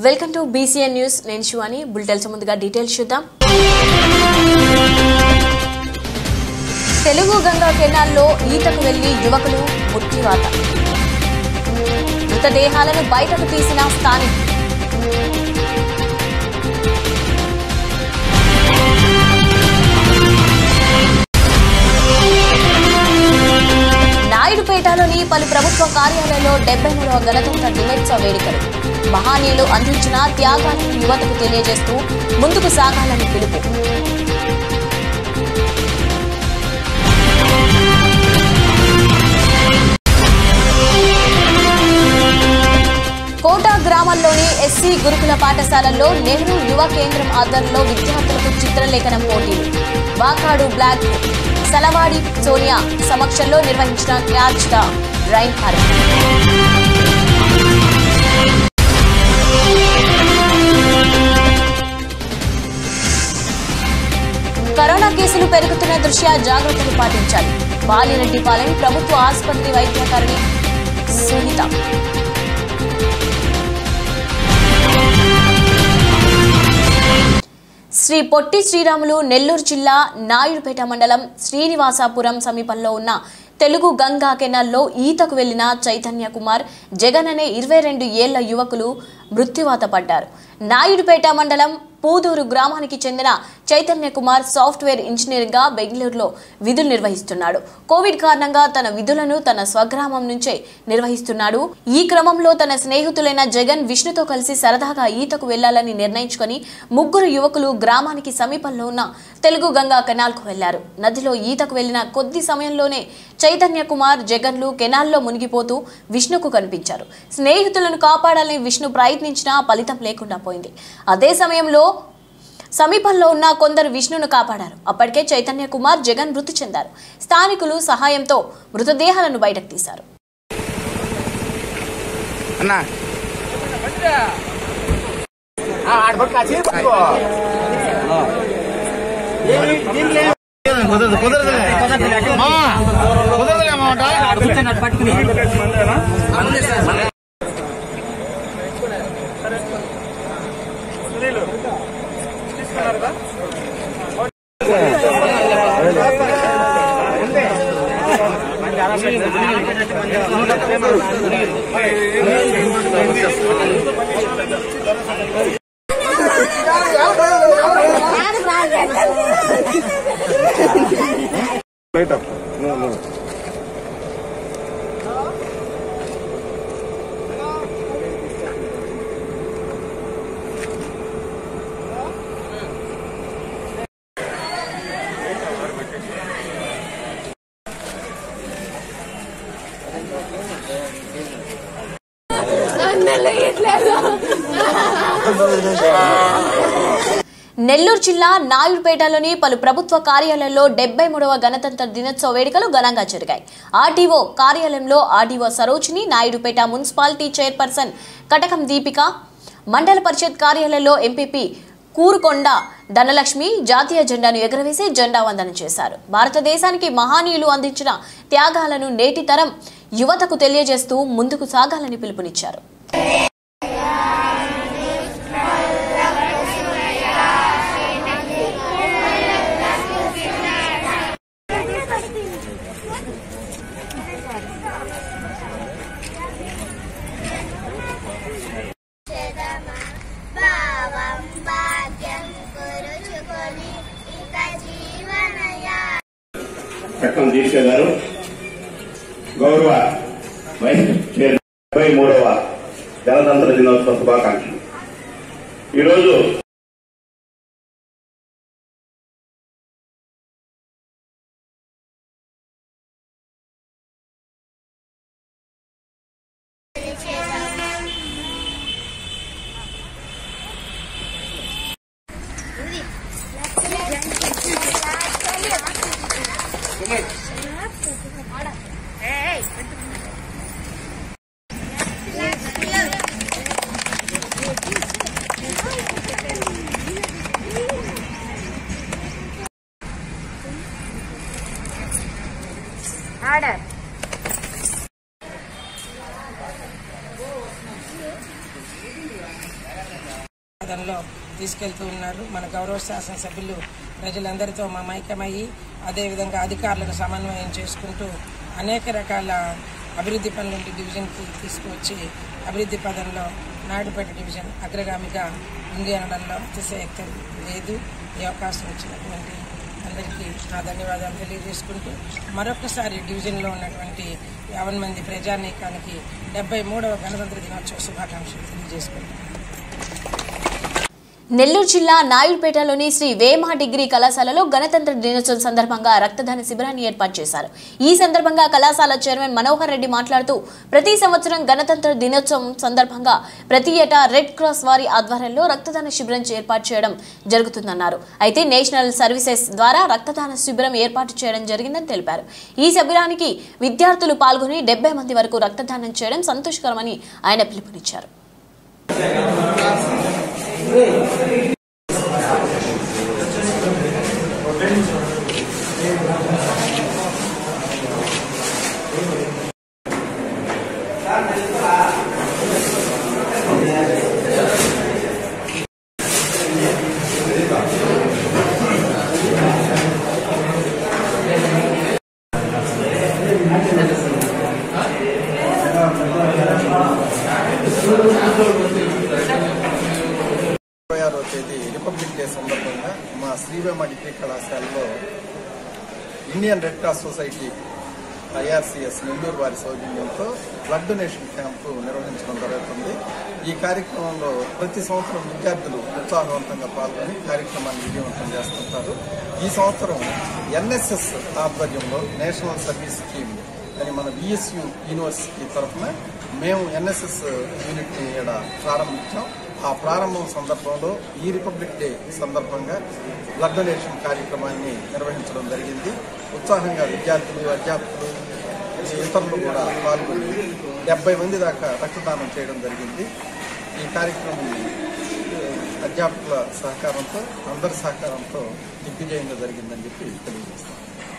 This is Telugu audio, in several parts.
వెల్కమ్ టు బీసీఎన్ న్యూస్ నేను శివాని బులెటిన్స్ ముందుగా డీటెయిల్స్ చూద్దాం తెలుగు గంగా కెనాల్లో ఈతకు వెళ్లి యువకులు మృత్యువాత మృతదేహాలను బయటకు తీసిన స్థానికులు నాయుడుపేటలోని పలు ప్రభుత్వ కార్యాలయాల్లో డెబ్బై మూడవ గణతంత్ర దినోత్సవ వేడుకలు మహానీయులు అందించిన త్యాగాలను యువతకు తెలియజేస్తూ ముందుకు సాగాలని పిలుపు కోటా గ్రామంలోని ఎస్సీ గురుకుల పాఠశాలల్లో నెహ్రూ యువ కేంద్రం ఆధ్వర్యంలో విద్యార్థులకు చిత్రలేఖనం పోటీలు వాకాడు బ్లాక్ సలవాడి సోనియా సమక్షంలో నిర్వహించిన క్యాచ్ ద డ్రైన్ కార్యక్రమం కరోనా కేసులు పెరుగుతున్న దృష్ట్యా జాగ్రత్తలు పాటించాలి బాలిరెడ్డిపాలెం ప్రభుత్వ ఆసుపత్రి వైద్యాధికారిని సునీత శ్రీ పొట్టి శ్రీరాములు నెల్లూరు జిల్లా నాయుడుపేట మండలం శ్రీనివాసాపురం సమీపంలో ఉన్న తెలుగు గంగా కెనాల్లో ఈతకు వెళ్లిన చైతన్య కుమార్ జగన్ అనే ఇరవై రెండు ఏళ్ల యువకులు మృత్యువాత పడ్డారు నాయుడుపేట మండలం పూదూరు గ్రామానికి చెందిన చైతన్య కుమార్ సాఫ్ట్వేర్ ఇంజనీరింగ్ గా బెంగళూరులో విధులు నిర్వహిస్తున్నాడు కోవిడ్ కారణంగా తన విధులను తన స్వగ్రామం నుంచే నిర్వహిస్తున్నాడు ఈ క్రమంలో తన స్నేహితులైన జగన్ విష్ణుతో కలిసి సరదాగా ఈతకు వెళ్లాలని నిర్ణయించుకొని ముగ్గురు యువకులు గ్రామానికి సమీపంలో ఉన్న తెలుగు గంగా కెనాల్కు వెళ్లారు నదిలో ఈతకు వెళ్లిన కొద్ది సమయంలోనే చైతన్య కుమార్ జగన్లు కెనాల్లో మునిగిపోతూ విష్ణుకు కనిపించారు స్నేహితులను కాపాడాలని విష్ణు ప్రయత్నించినా ఫలితం లేకుండా పోయింది అదే సమయంలో సమీపంలో ఉన్న కొందరు విష్ణును కాపాడారు అప్పటికే చైతన్య కుమార్ జగన్ మృతి చెందారు స్థానికులు సహాయంతో మృతదేహాలను బయటకు తీశారు అన్నా ఆడబడి కాచి పట్టుకో కుదరదు కుదరదులే మా కుదరదులే అన్నమాట నెల్లూరు జిల్లా నాయుడుపేటలోని పలు ప్రభుత్వ కార్యాలయాల్లో డెబ్బై మూడవ గణతంత్ర దినోత్సవ వేడుకలు ఘనంగా జరిగాయి ఆర్డీఓ కార్యాలయంలో RDO Sarojini Naidupeta municipality chairperson Katakam Deepika మండల పరిషత్ కార్యాలయంలో ఎంపీపీ కూరుకొండ ధనలక్ష్మి జాతీయ జెండాను ఎగురవేసి జెండా వందనం చేశారు భారతదేశానికి మహానీయులు అందించిన త్యాగాలను నేటి తరం యువతకు తెలియజేస్తూ ముందుకు సాగాలని పిలుపునిచ్చారు భావం భాగ్యం కురుచుకొని ఇక జీవనయా చక్కం దీక్ష గారు గౌరవ వైస్ చైర్మన్ డెబ్బై మూడవ గణతంత్ర దినోత్సవ శుభాకాంక్షలు ఈరోజు Hey! పదంలో తీసుకెళ్తూ ఉన్నారు మన గౌరవ శాసనసభ్యులు ప్రజలందరితో మమైకమయ్యి అదేవిధంగా అధికారులను సమన్వయం చేసుకుంటూ అనేక రకాల అభివృద్ధి పనులను డివిజన్కి తీసుకువచ్చి అభివృద్ధి పదంలో నాయుడుపేట డివిజన్ అగ్రగామిగా ఉంది అనడంలో అతిశయక్తి లేదు ఈ అవకాశం ఇచ్చినటువంటి అందరికీ నా ధన్యవాదాలు తెలియజేసుకుంటూ మరొకసారి డివిజన్లో ఉన్నటువంటి యావన్ మంది ప్రజానీకానికి డెబ్బై మూడవ గణతంత్ర దినోత్సవ శుభాకాంక్షలు తెలియజేసుకుంటున్నాను నెల్లూరు జిల్లా నాయుడుపేటలోని శ్రీ వేమ డిగ్రీ కళాశాలలో గణతంత్ర దినోత్సవం సందర్భంగా రక్తదాన శిబిరాన్ని ఏర్పాటు చేశారు ఈ సందర్భంగా కళాశాల చైర్మన్ మనోహర్ రెడ్డి మాట్లాడుతూ ప్రతి సంవత్సరం గణతంత్ర దినోత్సవం సందర్భంగా ప్రతి ఏటా రెడ్ క్రాస్ వారి ఆధ్వర్యంలో రక్తదాన శిబిరం ఏర్పాటు చేయడం జరుగుతుందన్నారు అయితే నేషనల్ సర్వీసెస్ ద్వారా రక్తదాన శిబిరం ఏర్పాటు చేయడం జరిగిందని తెలిపారు ఈ శిబిరానికి విద్యార్థులు పాల్గొని డెబ్బై మంది వరకు రక్తదానం చేయడం సంతోషకరమని ఆయన పిలుపునిచ్చారు ఇరవై ఆరో తేదీ రిపబ్లిక్ డే సందర్భంగా మా శ్రీవేమ డిగ్రీ కళాశాలలో Indian Red Cross Society IRCS Nellore వారి సౌజన్యంతో బ్లడ్ డొనేషన్ క్యాంపు నిర్వహించడం జరుగుతుంది ఈ కార్యక్రమంలో ప్రతి సంవత్సరం విద్యార్థులు ఉత్సాహవంతంగా పాల్గొని కార్యక్రమాన్ని విజయవంతం చేస్తుంటారు ఈ సంవత్సరం ఎన్ఎస్ఎస్ ఆధ్వర్యంలో నేషనల్ సర్వీస్ స్కీమ్ అని మన విఎస్యు యూనివర్సిటీ తరఫున మేము ఎన్ఎస్ఎస్ యూనిట్ ని ఈడ ప్రారంభించాం ఆ ప్రారంభం సందర్భంలో ఈ రిపబ్లిక్ డే సందర్భంగా బ్లడ్ డొనేషన్ కార్యక్రమాన్ని నిర్వహించడం జరిగింది ఉత్సాహంగా విద్యార్థులు అధ్యాపకులు ఇతరులు కూడా పాల్గొని డెబ్బై మంది దాకా రక్తదానం చేయడం జరిగింది ఈ కార్యక్రమం అధ్యాపకుల సహకారంతో అందరి సహకారంతో దిగ్విజయంగా జరిగిందని చెప్పి తెలియజేస్తాం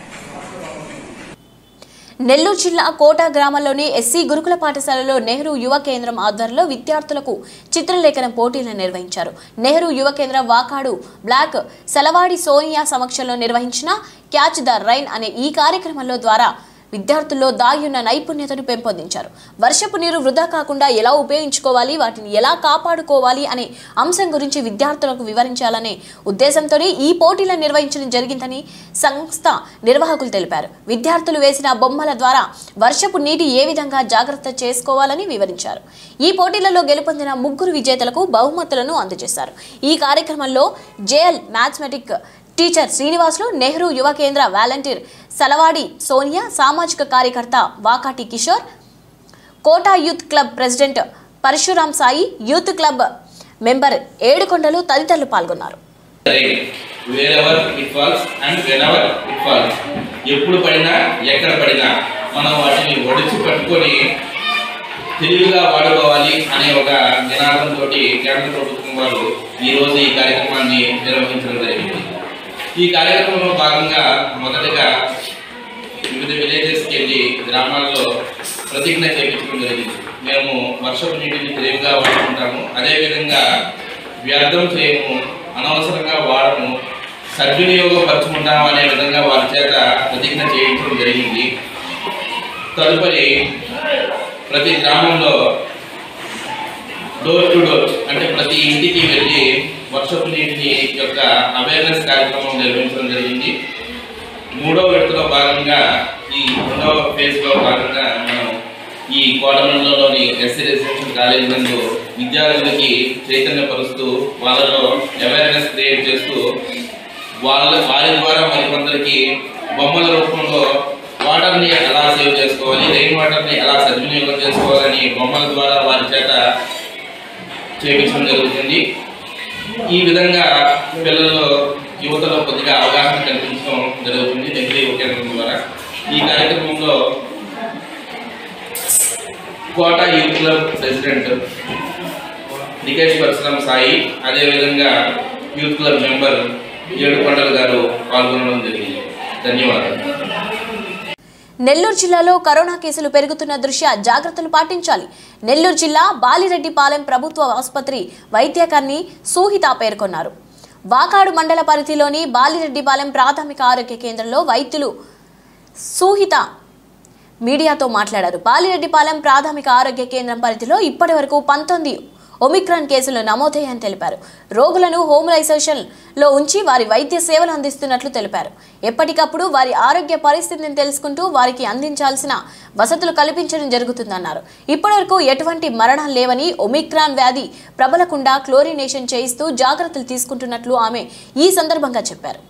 నెల్లూరు జిల్లా కోట గ్రామంలోని ఎస్సీ గురుకుల పాఠశాలలో నెహ్రూ యువ కేంద్రం ఆధ్వర్యంలో విద్యార్థులకు చిత్రలేఖన పోటీలను నిర్వహించారు నెహ్రూ యువ కేంద్రం వాకాడు బ్లాక్ సెలవాడి సోనియా సమక్షంలో నిర్వహించిన క్యాచ్ ద రైన్ అనే ఈ కార్యక్రమంలో ద్వారా విద్యార్థుల్లో దాగియున్న నైపుణ్యతను పెంపొందించారు వర్షపు నీరు వృధా కాకుండా ఎలా ఉపయోగించుకోవాలి వాటిని ఎలా కాపాడుకోవాలి అనే అంశం గురించి విద్యార్థులకు వివరించాలనే ఉద్దేశంతోనే ఈ పోటీలను నిర్వహించడం జరిగిందని సంస్థ నిర్వాహకులు తెలిపారు విద్యార్థులు వేసిన బొమ్మల ద్వారా వర్షపు నీటి ఏ విధంగా జాగ్రత్త చేసుకోవాలని వివరించారు ఈ పోటీలలో గెలుపొందిన ముగ్గురు విజేతలకు బహుమతులను అందజేశారు ఈ కార్యక్రమంలో JL mathematic teacher Srinivasulu Nehru Yuva Kendra volunteer Salavadi Sonia సామాజిక కార్యకర్త Vakati Kishore Kota youth club president Parasuram Sai youth club member Edukondalu తదితరులు పాల్గొన్నారు wherever it falls and whenever it falls ఎప్పుడు పడినా ఎక్కడ పడినా మనం వాటిని ఒడిచి పట్టుకొని తెలివిగా వాడుకోవాలి అనే ఒక నినాదంతో కేంద్ర ప్రభుత్వం వారు ఈ రోజు ఈ కార్యక్రమాన్ని నిర్వహించడం జరిగింది ఈ కార్యక్రమంలో భాగంగా మొదటగా వివిధ విలేజెస్కి వెళ్ళి గ్రామాల్లో ప్రతిజ్ఞ చేయించడం జరిగింది మేము వర్షపు నీటిని తెలివిగా వాడుకుంటాము అదేవిధంగా వ్యర్థం చేయము అనవసరంగా వాడము సద్వినియోగపరచుకుంటాము అనే విధంగా వారి చేత ప్రతిజ్ఞ చేయించడం జరిగింది తదుపరి ప్రతి గ్రామంలో డోర్ టు డోర్ అంటే ప్రతి ఇంటికి వెళ్ళి వర్షపు నీటిని యొక్క అవేర్నెస్ కార్యక్రమం నిర్వహించడం జరిగింది మూడో విడతలో భాగంగా ఈ రెండవ ఫేజ్ లో భాగంగా మనం ఈ కోటమండలంలోని ఎస్సీ రెసిడెన్షియల్ కాలేజ్ నందు విద్యార్థులకి చైతన్యపరుస్తూ వాళ్ళలో అవేర్నెస్ క్రియేట్ చేస్తూ వాళ్ళ వారి ద్వారా మరికొందరికి బొమ్మల రూపంలో వాటర్ని ఎలా సేవ్ చేసుకోవాలి రెయిన్ వాటర్ని ఎలా సద్వినియోగం చేసుకోవాలని బొమ్మల ద్వారా వారి చేత చేయించడం జరుగుతుంది ఈ విధంగా పిల్లల్లో యువతలో కొద్దిగా అవగాహన కల్పించడం జరుగుతుంది నెహ్రూ యువ కేంద్రం ద్వారా ఈ కార్యక్రమంలో Kota youth club president Nikesh Parasuram Sai అదేవిధంగా యూత్ క్లబ్ మెంబర్ ఏడుకొండలు గారు పాల్గొనడం జరిగింది ధన్యవాదాలు నెల్లూరు జిల్లాలో కరోనా కేసులు పెరుగుతున్న దృష్ట్యా జాగ్రత్తలు పాటించాలి నెల్లూరు జిల్లా బాలిరెడ్డిపాలెం ప్రభుత్వ ఆసుపత్రి వైద్యకారిణి సూహిత పేర్కొన్నారు వాకాడు మండల పరిధిలోని బాలిరెడ్డిపాలెం ప్రాథమిక ఆరోగ్య కేంద్రంలో వైద్యులు సూహిత మీడియాతో మాట్లాడారు బాలిరెడ్డిపాలెం ప్రాథమిక ఆరోగ్య కేంద్రం పరిధిలో ఇప్పటి వరకు పంతొమ్మిది ఒమిక్రాన్ కేసులు నమోదయ్యాయని తెలిపారు రోగులను హోమ్ ఐసోలేషన్ లో ఉంచి వారి వైద్య సేవలు అందిస్తున్నట్లు తెలిపారు ఎప్పటికప్పుడు వారి ఆరోగ్య పరిస్థితిని తెలుసుకుంటూ వారికి అందించాల్సిన వసతులు కల్పించడం జరుగుతుందన్నారు ఇప్పటివరకు ఎటువంటి మరణాలు లేవని ఒమిక్రాన్ వ్యాధి ప్రబలకుండా క్లోరినేషన్ చేయిస్తూ జాగ్రత్తలు తీసుకుంటున్నట్లు ఆమె ఈ సందర్భంగా చెప్పారు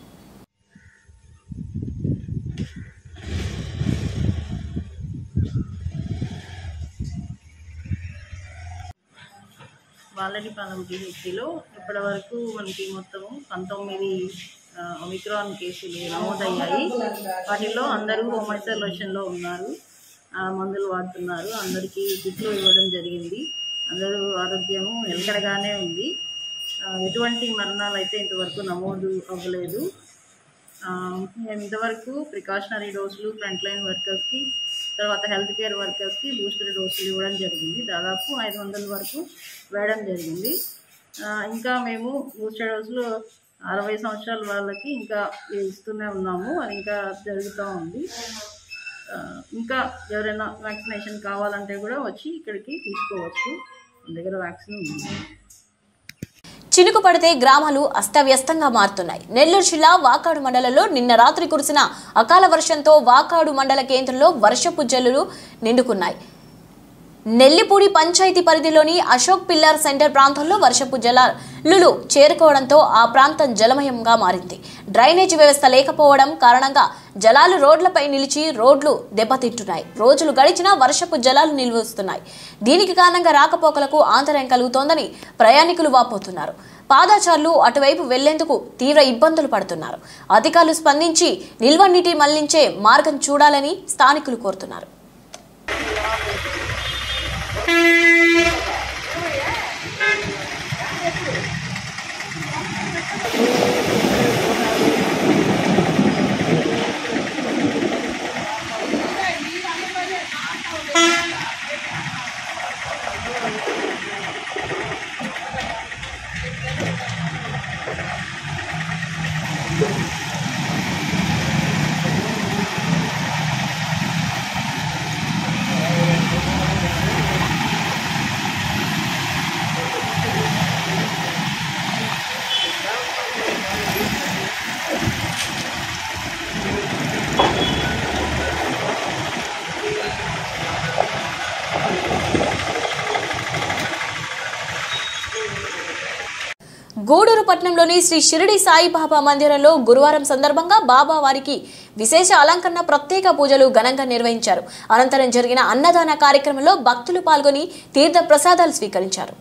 బాలడిపాలెం పిహెచ్సిలో ఇప్పటి వరకు మనకి మొత్తము పంతొమ్మిది ఆ, ఒమిక్రాన్ కేసులు నమోదయ్యాయి వాటిలో అందరూ హోమ్ ఐసోలేషన్లో ఉన్నారు ఆ, మందులు వాడుతున్నారు అందరికీ కిట్లు ఇవ్వడం జరిగింది అందరూ ఆరోగ్యము నిలకడగానే ఉంది ఆ, ఎటువంటి మరణాలు అయితే ఇంతవరకు నమోదు అవ్వలేదు ఆ, మేము ఇంతవరకు ప్రికాషనరీ డోసులు ఫ్రంట్ లైన్ వర్కర్స్కి తర్వాత హెల్త్ కేర్ వర్కర్స్కి బూస్టర్ డోసులు ఇవ్వడం జరిగింది దాదాపు ఐదు వందల వరకు వేయడం జరిగింది ఆ, ఇంకా మేము బూస్టర్ డోసులు అరవై సంవత్సరాల వాళ్ళకి ఇంకా ఇస్తూనే ఉన్నాము అది ఇంకా జరుగుతూ ఉంది ఆ, ఇంకా ఎవరైనా వ్యాక్సినేషన్ కావాలంటే కూడా వచ్చి ఇక్కడికి తీసుకోవచ్చు మన దగ్గర వ్యాక్సిన్ ఉంది చినుకు పడితే గ్రామాలు అస్తవ్యస్తంగా మారుతున్నాయి నెల్లూరు జిల్లా వాకాడు మండలంలో నిన్న రాత్రి కురిసిన అకాల వర్షంతో వాకాడు మండల కేంద్రంలో వర్షపు జల్లులు నిండుకున్నాయి నెల్లిపూడి పంచాయతీ పరిధిలోని అశోక్ పిల్లర్ సెంటర్ ప్రాంతంలో వర్షపు జలాలు చేరుకోవడంతో ఆ ప్రాంతం జలమయంగా మారింది డ్రైనేజీ వ్యవస్థ లేకపోవడం కారణంగా జలాలు రోడ్లపై నిలిచి రోడ్లు దెబ్బతింటున్నాయి రోజులు గడిచినా వర్షపు జలాలు నిలువస్తున్నాయి దీనికి కారణంగా రాకపోకలకు ఆంతర్యం కలుగుతోందని ప్రయాణికులు వాపోతున్నారు పాదాచారులు అటువైపు వెళ్లేందుకు తీవ్ర ఇబ్బందులు పడుతున్నారు అధికారులు స్పందించి నిల్వ నీటి మళ్లించే మార్గం చూడాలని స్థానికులు కోరుతున్నారు గూడూరు పట్టణంలోని శ్రీ షిరిడి సాయిబాబా మందిరంలో గురువారం సందర్భంగా బాబా వారికి విశేష అలంకరణ ప్రత్యేక పూజలు ఘనంగా నిర్వహించారు అనంతరం జరిగిన అన్నదాన కార్యక్రమంలో భక్తులు పాల్గొని తీర్థ ప్రసాదాలు స్వీకరించారు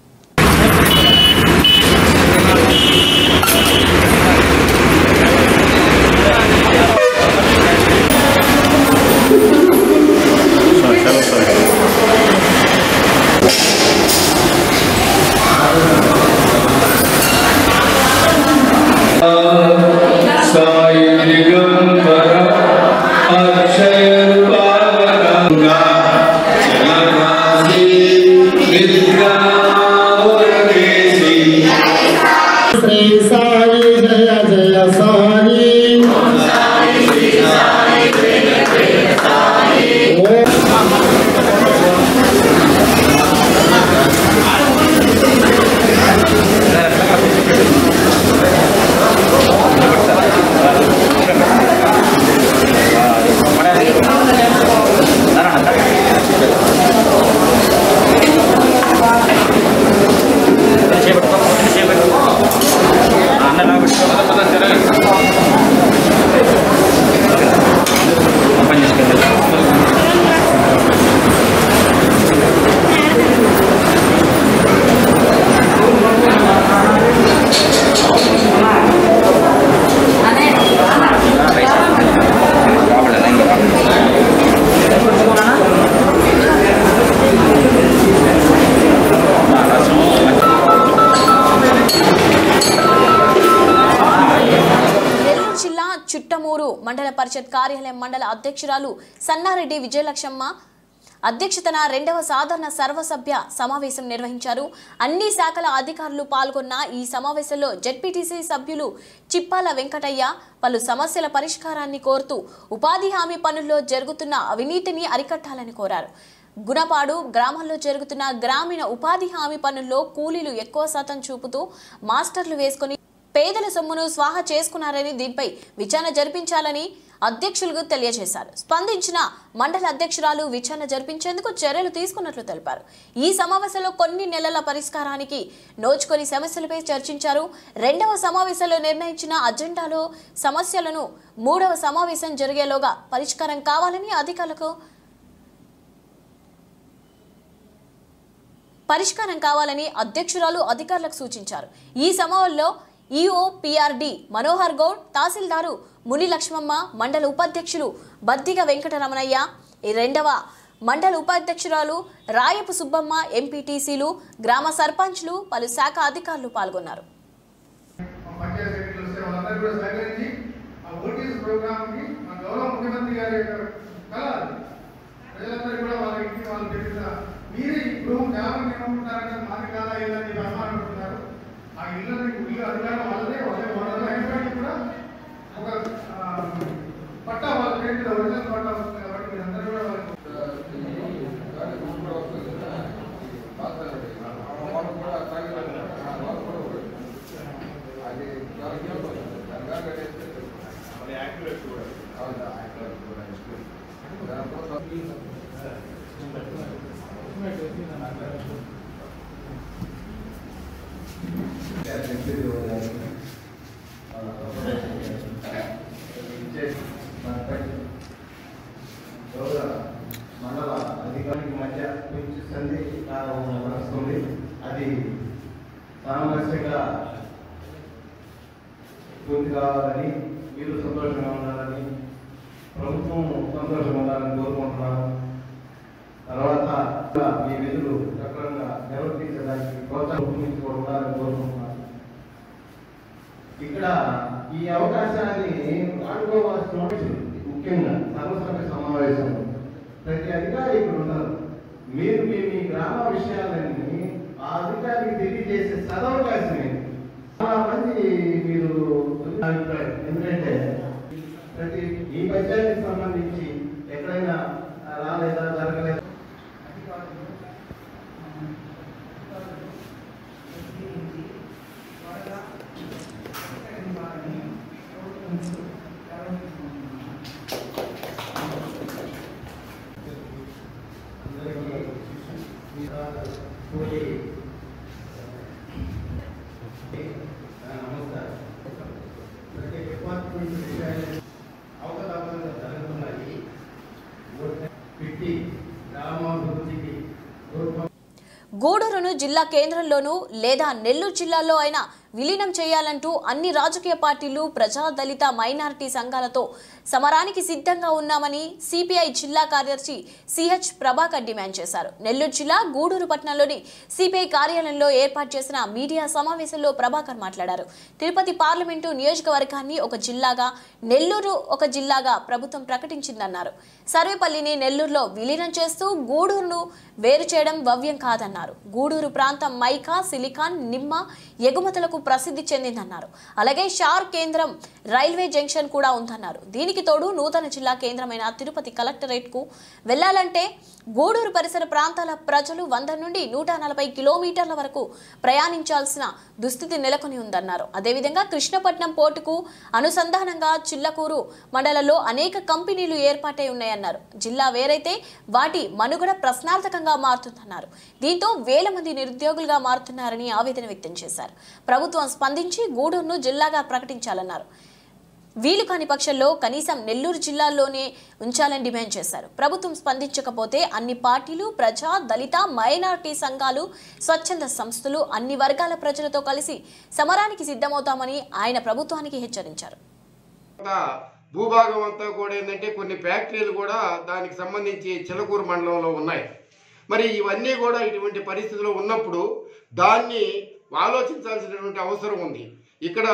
సాయి దిగంబర అక్షయ పావనంగా జలరాశి నిద్రావరకేసి శ్రీ సాయి మండల పరిషత్ కార్యాలయం మండల అధ్యక్షురాలు సన్నారెడ్డి విజయలక్ష్మమ్మ అధ్యక్షతన రెండవ సాధారణ సర్వసభ్య సమావేశం నిర్వహించారు అన్ని శాఖల అధికారులు పాల్గొన్న ఈ సమావేశంలో జెడ్పీటీసీ సభ్యులు చిప్పాల వెంకటయ్య పలు సమస్యల పరిష్కారాన్ని కోరుతూ ఉపాధి హామీ పనుల్లో జరుగుతున్న అవినీతిని అరికట్టాలని కోరారు గుణపాడు గ్రామంలో జరుగుతున్న గ్రామీణ ఉపాధి హామీ పనుల్లో కూలీలు ఎక్కువ శాతం చూపుతూ మాస్టర్లు వేసుకుని పేదల సొమ్మును స్వాహా చేసుకున్నారని దీనిపై విచారణ జరిపించాలని అధ్యక్షులకు తెలియజేశారు స్పందించిన మండల అధ్యక్షురాలు విచారణ జరిపించేందుకు చర్యలు తీసుకున్నట్లు తెలిపారు ఈ సమావేశంలో కొన్ని నెలల పరిష్కారానికి నోచుకొని సమస్యలపై చర్చించారు రెండవ సమావేశంలో నిర్ణయించిన అజెండాలో సమస్యలను మూడవ సమావేశం జరిగేలోగా పరిష్కారం కావాలని అధికారులకు పరిష్కారం కావాలని అధ్యక్షురాలు అధికారులకు సూచించారు ఈ సమావేశంలో ఈఓ పిఆర్డి మనోహర్ గౌడ్ తహసీల్దారు ముని లక్ష్మమ్మ మండల ఉపాధ్యక్షులు బద్దిగ వెంకటరమణయ్య ఈ రెండవ మండల ఉపాధ్యక్షురాలు రాయపు సుబ్బమ్మ ఎంపీటీసీలు గ్రామ సర్పంచ్లు పలు శాఖ అధికారులు పాల్గొన్నారు పంచాయత్ సెక్రటరీలు వస్తే వాళ్ళందరూ కూడా సహకరించి ఆ ఓటీఎస్ ప్రోగ్రామ్ కి మా గౌరవ ముఖ్యమంత్రి గారి యొక్క కళ అది. ప్రజలందరూ కూడా వాళ్ళ ఇంటికి వాళ్ళు పెట్టిన మీరు ఇప్పుడు గ్రామం ఏమనుకుంటారంటే మాది కాదా ఇల్లని చెప్పి అనుమానం పెడుతున్నారు ఆ ఇల్లు ఇల్లు అధికారం వాళ్ళదే వాళ్ళే వాళ్ళ అయినప్పటికీ కూడా ఒక ఆ, పట్టా వాళ్ళ పేరు మీద ఒరిజినల్ పట్టా వస్తుంది కాబట్టి మీరందరూ కూడా వాళ్ళకి మండల అధికారికి మధ్య కొంచెం సంధి వస్తుంది అది సామరస్యంగా పూర్తి కావాలని మీరు సంతోషంగా ఉండాలని ప్రభుత్వం సంతోషంగా ఉండాలని కోరుకుంటున్నాను తర్వాత మీ విధులు సక్రమంగా నిర్వర్తించడానికి ప్రోత్సాహం ఉపయోగించుకోవడం ఉండాలని కోరుకుంటున్నాను ఇక్కడ ఈ అవకాశాన్ని వాడుకోవాల్సిన అవసరం ఉంది. ముఖ్యంగా సర్వసభ్య సమావేశం ప్రతి అధికారి ఇక్కడ ఉన్నారు మీరు మీ మీ గ్రామ విషయాలన్నీ ఆ అధికారికి తెలియజేసే సదవకాశం ఏంటి చాలా మంది మీరు అభిప్రాయం ఎందుకంటే ప్రతి ఈ పంచాయతీకి సంబంధించి ఎక్కడైనా రాలేదా జరగలేదా నమస్కారం ప్రతి డిపార్ట్మెంట్ విషయాలు అవకతవకలు జరుగుతున్నాయి పెట్టి గ్రామాభివృద్ధికి రూపం గూడూరును జిల్లా కేంద్రంలోనూ లేదా నెల్లూరు జిల్లాలో అయినా విలీనం చేయాలంటూ అన్ని రాజకీయ పార్టీలు ప్రజా దళిత మైనారిటీ సంఘాలతో సమరానికి సిద్ధంగా ఉన్నామని సిపిఐ జిల్లా కార్యదర్శి సిహెచ్ ప్రభాకర్ డిమాండ్ చేశారు నెల్లూరు జిల్లా గూడూరు పట్టణంలోని సిపిఐ కార్యాలయంలో ఏర్పాటు చేసిన మీడియా సమావేశంలో ప్రభాకర్ మాట్లాడారు తిరుపతి పార్లమెంటు నియోజకవర్గాన్ని ఒక జిల్లాగా నెల్లూరు ఒక జిల్లాగా ప్రభుత్వం ప్రకటించిందన్నారు సర్వేపల్లిని నెల్లూరులో విలీనం చేస్తూ గూడూరును వేరు చేయడం భవ్యం కాదన్నారు గూడూరు ప్రాంతం మైకా సిలికాన్ నిమ్మ ఎగుమతులకు ప్రసిద్ధి చెందిందన్నారు అలాగే షార్ కేంద్రం రైల్వే జంక్షన్ కూడా ఉందన్నారు దీనికి తోడు నూతన జిల్లా కేంద్రమైన తిరుపతి కలెక్టరేట్ కు వెళ్లాలంటే గూడూరు పరిసర ప్రాంతాల ప్రజలు వంద నుండి నూట నలభై కిలోమీటర్ల వరకు ప్రయాణించాల్సిన దుస్థితి నెలకొని ఉందన్నారు అదేవిధంగా కృష్ణపట్నం పోర్టుకు అనుసంధానంగా చిల్లకూరు మండలంలో అనేక కంపెనీలు ఏర్పాటై ఉన్నాయన్నారు జిల్లా వేరైతే వాటి మనుగడ ప్రశ్నార్థకంగా మారుతుందన్నారు దీంతో వేల మంది నిరుద్యోగులుగా మారుతున్నారని ఆవేదన వ్యక్తం చేశారు ప్రభుత్వం స్పందించి గూడూరును జిల్లాగా ప్రకటించాలన్నారు వీలు కాని పక్షంలో కనీసం నెల్లూరు జిల్లాలోనే ఉంచాలని డిమాండ్ చేశారు ప్రభుత్వం స్పందించకపోతే అన్ని పార్టీలు ప్రజా దళిత మైనార్టీ సంఘాలు స్వచ్ఛంద సంస్థలు అన్ని వర్గాల ప్రజలతో కలిసి సమరానికి సిద్ధమవుతామని ఆయన ప్రభుత్వానికి హెచ్చరించారు అంతా భూభాగం అంతా కూడా ఏంటంటే కొన్ని ఫ్యాక్టరీలు కూడా దానికి సంబంధించి చిలకూరు మండలంలో ఉన్నాయి మరి ఇవన్నీ కూడా ఇటువంటి పరిస్థితుల్లో ఉన్నప్పుడు దాన్ని ఆలోచించాల్సినటువంటి అవసరం ఉంది ఇక్కడ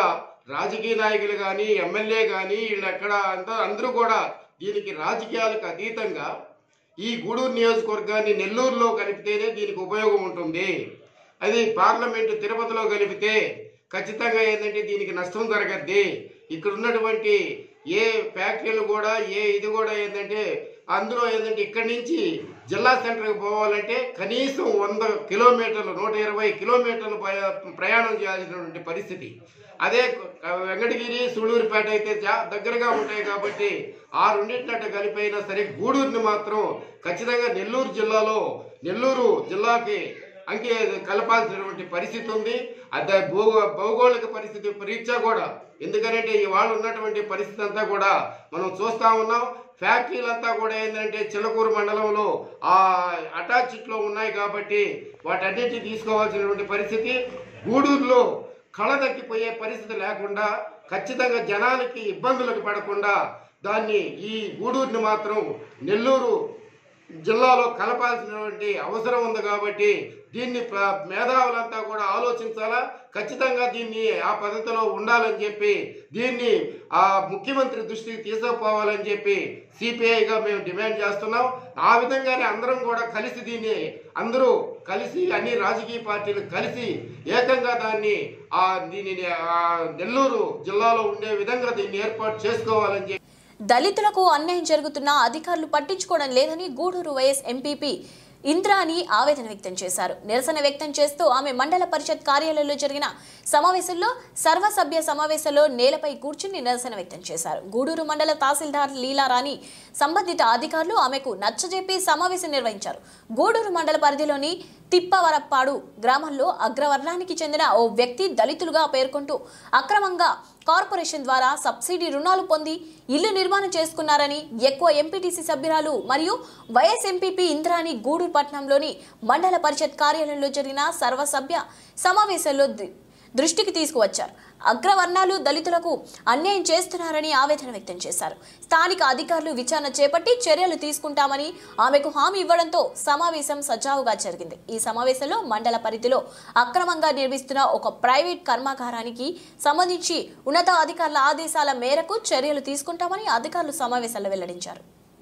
రాజకీయ నాయకులు కానీ ఎమ్మెల్యే కానీ వీళ్ళు ఎక్కడ అంతా అందరూ కూడా దీనికి రాజకీయాలకు అతీతంగా ఈ గూడూరు నియోజకవర్గాన్ని నెల్లూరులో కలిపితేనే దీనికి ఉపయోగం ఉంటుంది అది పార్లమెంటు తిరుపతిలో కలిపితే ఖచ్చితంగా ఏంటంటే దీనికి నష్టం జరగద్ది ఇక్కడ ఉన్నటువంటి ఏ ఫ్యాక్టరీలు కూడా ఏ ఇది కూడా ఏంటంటే అందులో ఏంటంటే ఇక్కడి నుంచి జిల్లా సెంటర్కి పోవాలంటే కనీసం వంద కిలోమీటర్లు నూట ఇరవై కిలోమీటర్లు ప్రయా- ప్రయాణం చేయాల్సినటువంటి పరిస్థితి అదే వెంకటగిరి సుళ్ళూరుపేట అయితే జా- దగ్గరగా ఉంటాయి కాబట్టి ఆ రెండింటినట్టు కలిపైనా సరే గూడూరుని మాత్రం ఖచ్చితంగా నెల్లూరు జిల్లాలో నెల్లూరు జిల్లాకి అంకే కలపాల్సినటువంటి పరిస్థితి ఉంది అదే భూగో భౌగోళిక పరిస్థితి రీత్యా కూడా ఎందుకంటే ఇవాళ ఉన్నటువంటి పరిస్థితి అంతా కూడా మనం చూస్తా ఉన్నాం ఫ్యాక్టరీలంతా కూడా ఏంటంటే చిలకూరు మండలంలో ఆ అటాచ్లో ఉన్నాయి కాబట్టి వాటన్నిటిని తీసుకోవాల్సినటువంటి పరిస్థితి గూడూరులో కళ తగ్గిపోయే పరిస్థితి లేకుండా ఖచ్చితంగా జనాలకి ఇబ్బందులకు పడకుండా దాన్ని ఈ గూడూరుని మాత్రం నెల్లూరు జిల్లాలో కలపాల్సినటువంటి అవసరం ఉంది కాబట్టి దీన్ని ప్ర- మేధావులంతా కూడా ఆలోచించాలా ఖచ్చితంగా దీన్ని ఆ పద్ధతిలో ఉండాలని చెప్పి దీన్ని ఆ ముఖ్యమంత్రి దృష్టికి తీసుకుపోవాలని చెప్పి సిపిఐగా మేము డిమాండ్ చేస్తున్నాం ఆ విధంగానే అందరం కూడా కలిసి దీన్ని అందరూ కలిసి అన్ని రాజకీయ పార్టీలు కలిసి ఏకంగా దాన్ని ఆ దీనిని ఆ నెల్లూరు జిల్లాలో ఉండే విధంగా దీన్ని ఏర్పాటు చేసుకోవాలని చెప్పి దళితులకు అన్యాయం జరుగుతున్నా అధికారులు పట్టించుకోవడం లేదని గూడూరు వైఎస్ ఎంపీపీ ఇంద్రాని ఆవేదన వ్యక్తం చేశారు నిరసన వ్యక్తం చేస్తూ ఆమె మండల పరిషత్ కార్యాలయంలో జరిగిన సమావేశంలో సర్వసభ్య సమావేశంలో నేలపై కూర్చుని నిరసన వ్యక్తం చేశారు గూడూరు మండల తహసీల్దార్ లీలారాణి సంబంధిత అధికారులు ఆమెకు నచ్చజెప్పి సమావేశం నిర్వహించారు గూడూరు మండల పరిధిలోని తిప్పవరప్పాడు గ్రామంలో అగ్రవర్ణానికి చెందిన ఓ వ్యక్తి దళితులుగా పేర్కొంటూ అక్రమంగా కార్పొరేషన్ ద్వారా సబ్సిడీ రుణాలు పొంది ఇల్లు నిర్మాణం చేసుకున్నారని ఎక్కువ ఎంపీటీసీ సభ్యురాలు మరియు వైఎస్ ఎంపీపీ ఇంద్రాని గూడూరు పట్టణంలోని మండల పరిషత్ కార్యాలయంలో జరిగిన సర్వసభ్య సమావేశంలో ది- దృష్టికి తీసుకువచ్చారు అగ్రవర్ణాలు దళితులకు అన్యాయం చేస్తున్నారని ఆవేదన వ్యక్తం చేశారు స్థానిక అధికారులు విచారణ చేపట్టి చర్యలు తీసుకుంటామని ఆమెకు హామీ ఇవ్వడంతో సమావేశం సజావుగా జరిగింది ఈ సమావేశంలో మండల పరిధిలో అక్రమంగా నిర్మిస్తున్న ఒక ప్రైవేట్ కర్మాగారానికి సంబంధించి ఉన్నత అధికారుల ఆదేశాల మేరకు చర్యలు తీసుకుంటామని అధికారులు సమావేశంలో వెల్లడించారు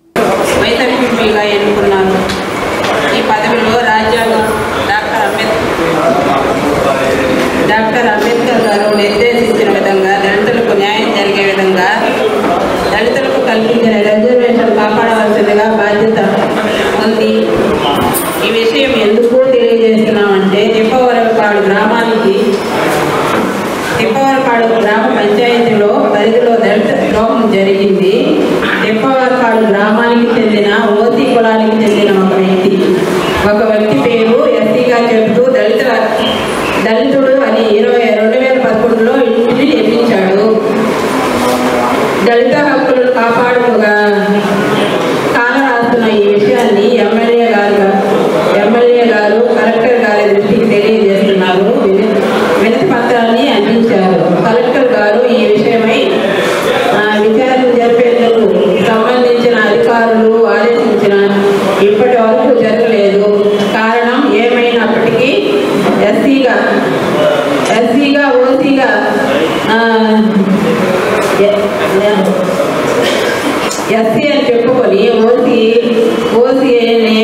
వైతరిపిగా ఎన్నుకున్నాను ఈ పదవిలో రాజ్యాంగం డాక్టర్ అంబేద్కర్ డాక్టర్ అంబేద్కర్ గారు నిర్దేశించిన విధంగా దళితులకు న్యాయం జరిగే విధంగా దళితులకు కల్పించిన రిజర్వేషన్ కాపాడవలసిందిగా బాధ్యత ఉంది ఈ విషయం ఎందుకు తెలియజేస్తున్నామంటే తిప్పవరపాడు గ్రామానికి తిప్పవరపాడు గ్రామ పంచాయతీలో పరిధిలో దళిత ద్రోహం జరిగింది తిప్పవరపాడు గ్రామానికి చెందిన ఓసీ కులానికి చెందిన ఒక వ్యక్తి ఒక వ్యక్తి పేరు ఎస్సీగా చెబుతూ దళిత దళితుడు అని ఇరవై రెండు వేల పదకొండులో ఇంటిని నిర్మించాడు దళిత హక్కులను కాపాడుకోగా కాల రాస్తున్న ఈ విషయాన్ని ఎమ్మెల్యే గారు ఎమ్మెల్యే గారు కలెక్టర్ గారి దృష్టికి తెలియజేస్తున్నారు విన- వినతి పత్రాన్ని అందించారు కలెక్టర్ గారు ఈ విషయమై ఆ, విచారణ జరిపేందుకు సంబంధించిన అధికారులు ఆదేశించిన ఇప్పటి వరకు జరగలేదు కారణం ఏమైనప్పటికీ ఎస్సీగా ఎస్సీగా ఓసీగా ఆ, ఎ- ఎస్సీ అని చెప్పుకొని ఓసీ ఓసీ అనే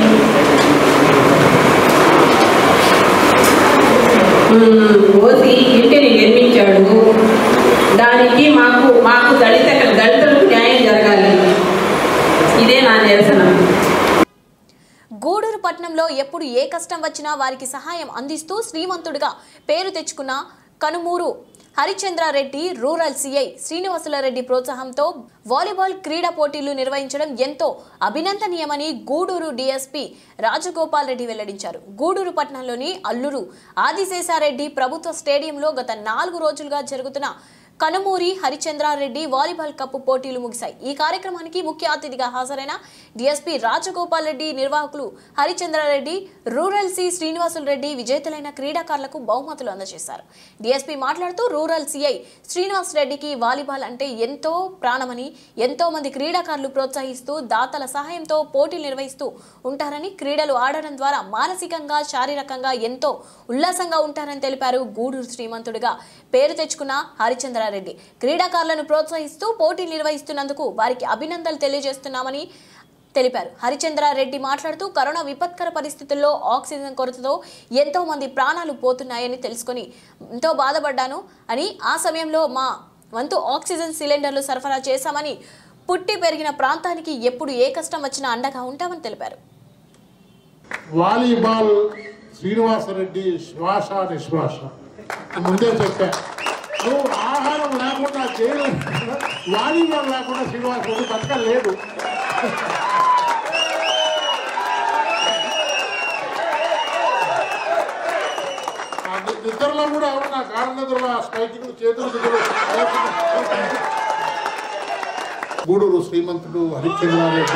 ఉమ్, ఓసీ ఇంటిని నిర్మించాడు దానికి మాకు మాకు దళిత దళితులకు న్యాయం జరగాలి ఇదే నా నిరసన గూడూరు పట్టణంలో ఎప్పుడు ఏ కష్టం వచ్చినా వారికి సహాయం అందిస్తూ శ్రీమంతుడిగా పేరు తెచ్చుకున్న కనుమూరు హరిచంద్రారెడ్డి రూరల్ సిఐ శ్రీనివాసులరెడ్డి ప్రోత్సాహంతో వాలీబాల్ క్రీడా పోటీలు నిర్వహించడం ఎంతో అభినందనీయమని గూడూరు డీఎస్పీ రాజగోపాల్ రెడ్డి వెల్లడించారు గూడూరు పట్టణంలోని అల్లూరు ఆదిశేషారెడ్డి ప్రభుత్వ స్టేడియంలో గత నాలుగు రోజులుగా జరుగుతున్న కనుమూరి హరిచంద్రారెడ్డి వాలీబాల్ కప్ పోటీలు ముగిశాయి ఈ కార్యక్రమానికి ముఖ్య అతిథిగా హాజరైన డిఎస్పీ రాజగోపాల్ రెడ్డి నిర్వాహకులు హరిచంద్రారెడ్డి రూరల్ సి శ్రీనివాసులు రెడ్డి విజేతలైన క్రీడాకారులకు బహుమతులు అందజేశారు డిఎస్పీ మాట్లాడుతూ రూరల్ సిఐ శ్రీనివాస్ రెడ్డికి వాలీబాల్ అంటే ఎంతో ప్రాణమని ఎంతో మంది క్రీడాకారులు ప్రోత్సహిస్తూ దాతల సహాయంతో పోటీలు నిర్వహిస్తూ ఉంటారని క్రీడలు ఆడడం ద్వారా మానసికంగా శారీరకంగా ఎంతో ఉల్లాసంగా ఉంటారని తెలిపారు గూడూరు శ్రీమంతుడిగా పేరు తెచ్చుకున్న హరిచంద్రారెడ్డి క్రీడాకారులను ప్రోత్సహిస్తూ పోటీలు నిర్వహిస్తున్నందుకు వారికి అభినందనలు తెలియజేస్తున్నామని తెలిపారు హరిచంద్రారెడ్డి మాట్లాడుతూ కరోనా విపత్కర పరిస్థితుల్లో ఆక్సిజన్ కొరతతో ఎంతో మంది ప్రాణాలు పోతున్నాయని తెలుసుకొని ఎంతో బాధపడ్డాను అని ఆ సమయంలో మా వంతు ఆక్సిజన్ సిలిండర్లు సరఫరా చేశామని పుట్టి పెరిగిన ప్రాంతానికి ఎప్పుడు ఏ కష్టం వచ్చినా అండగా ఉంటామని తెలిపారు వాలీబాల్ శ్రీనివాసరెడ్డి శ్వాస నిశ్వాస ముందే చెప్పా నువ్వు ఆహారం లేకుండా చేయలేదు వాలీబాల్ లేకుండా శ్రీనివాసరెడ్డి బతకలేదు ఆ ని- నిద్రలో కూడా నా కాళ్ళ నిద్రలో ఆ స్పైకింగ్ చేతులు నిద్రలు గూడూరు శ్రీమంతుడు హరిచంద్రారెడ్డి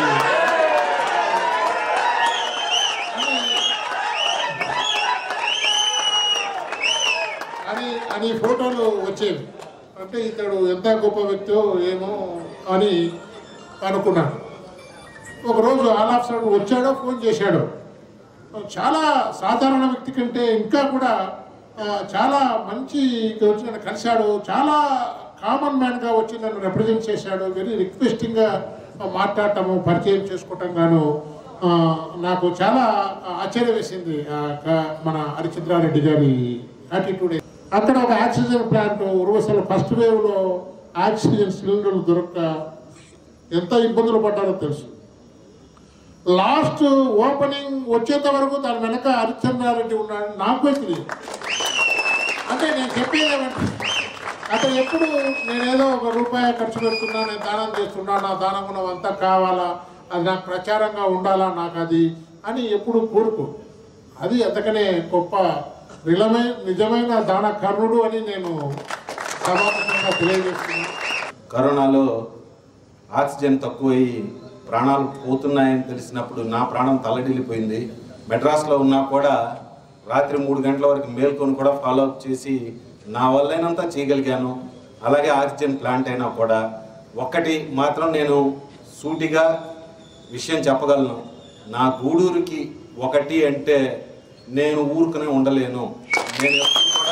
అని అని ఫోటోలు వచ్చేవి అంటే ఇతడు ఎంత గొప్ప వ్యక్తో ఏమో అని అనుకున్నాను ఒకరోజు ఆల్ ఆఫ్ సడన్ వచ్చాడో ఫోన్ చేశాడో చాలా సాధారణ వ్యక్తి కంటే ఇంకా కూడా ఆ, చాలా మంచి వచ్చి నన్ను కలిశాడు చాలా కామన్ మ్యాన్గా వచ్చి నన్ను రిప్రజెంట్ చేశాడు వెరీ రిక్వెస్టింగ్గా మాట్లాడటము పరిచయం చేసుకోవటం గాను ఆ, నాకు చాలా ఆశ్చర్యం వేసింది ఆ, క- మన హరిచంద్రారెడ్డి గారి యాటిట్యూడ్ అక్కడ ఒక ఆక్సిజన్ ప్లాంట్ ఉర్వశల ఫస్ట్ వేవ్లో ఆక్సిజన్ సిలిండర్లు దొరక్క ఎంత ఇబ్బందులు పడ్డారో తెలుసు లాస్ట్ ఓపెనింగ్ వచ్చేంత వరకు దాని వెనక హరిచంద్రారెడ్డి ఉన్నాడు నాకే తెలియదు అంటే నేను చెప్పేది ఏమంటే అతను ఎప్పుడు నేనేదో ఒక రూపాయి ఖర్చు పెడుతున్నా నేను దానం చేస్తున్నా నా దానం గుణం అంతా కావాలా అది నాకు ప్రచారంగా ఉండాలా నాకు అది అని ఎప్పుడు కోరుకో అది అంతకనే గొప్ప నిజమే నిజమైన దాన కర్ణుడు అని నేను సమానంగా తెలియజేస్తున్నాను కరోనాలో ఆక్సిజన్ తక్కువయ్యి ప్రాణాలు పోతున్నాయని తెలిసినప్పుడు నా ప్రాణం తల్లడిల్లిపోయింది మెడ్రాస్లో ఉన్నా కూడా రాత్రి మూడు గంటల వరకు మేల్కొని కూడా ఫాలో అప్ చేసి నా వల్లైనంత చేయగలిగాను అలాగే ఆక్సిజన్ ప్లాంట్ అయినా కూడా ఒక్కటి మాత్రం నేను సూటిగా విషయం చెప్పగలను నా గూడూరుకి ఒకటి అంటే నేను ఊరుకునే ఉండలేను నేను ఎప్పుడు కూడా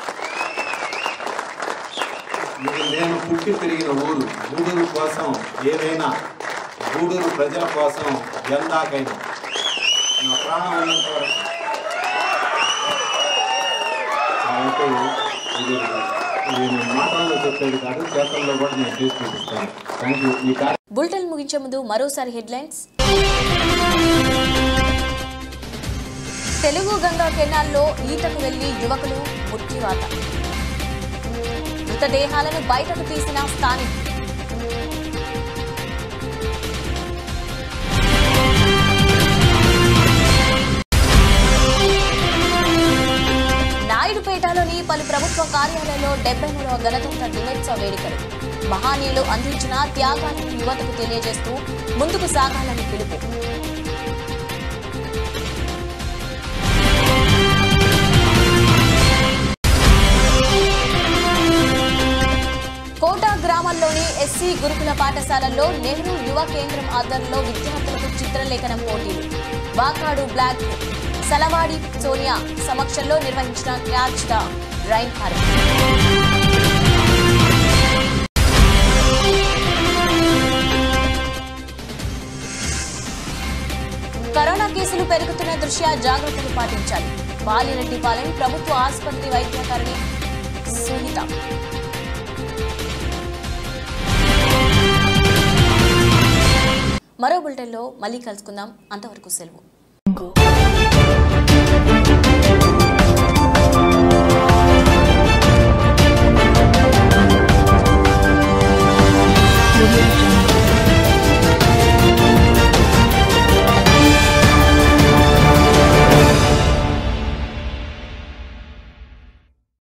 ఇది నేను పుట్టి పెరిగిన ఊరు గూడూరు కోసం ఏదైనా గూడూరు ప్రజల కోసం ఎందాకైనా నా ప్రాణం ఉన్నంత వరకు కాబట్టి ఇది ఇది నేను మాటల్లో చెప్పేది కాదు చేతల్లో కూడా నేను చేసి చూపిస్తాను థ్యాంక్ యూ ఈ కార్య బులెటిన్ ముగించే ముందు మరోసారి హెడ్లైన్స్ తెలుగు గంగా కెనాల్లో ఈతకు వెళ్లి యువకులు మృత్యువాత మృతదేహాలను బయటకు తీసిన స్థానికులు నాయుడుపేటలోని పలు ప్రభుత్వ కార్యాలయాల్లో డెబ్బై మూడవ గణతంత్ర దినోత్సవ వేడుకలు మహానీయులు అందించిన త్యాగాలను యువతకు తెలియజేస్తూ ముందుకు సాగాలని పిలుపు కోటా గ్రామంలోని ఎస్సీ గురుకుల పాఠశాలల్లో నెహ్రూ యువ కేంద్రం ఆధ్వర్యంలో విద్యార్థులకు చిత్రలేఖనం పోటీలు వాకాడు బ్లాక్ సలవాడి సోనియా సమక్షంలో నిర్వహించిన క్యాచ్ ద రైన్ కార్యక్రమం కరోనా కేసులు పెరుగుతున్న దృష్ట్యా జాగ్రత్తలు పాటించాలి బాలిరెడ్డిపాలెం ప్రభుత్వ ఆసుపత్రి వైద్యాధికారిణి సునీత మరో బులెటిన్లో మళ్ళీ కలుసుకుందాం అంతవరకు సెలవు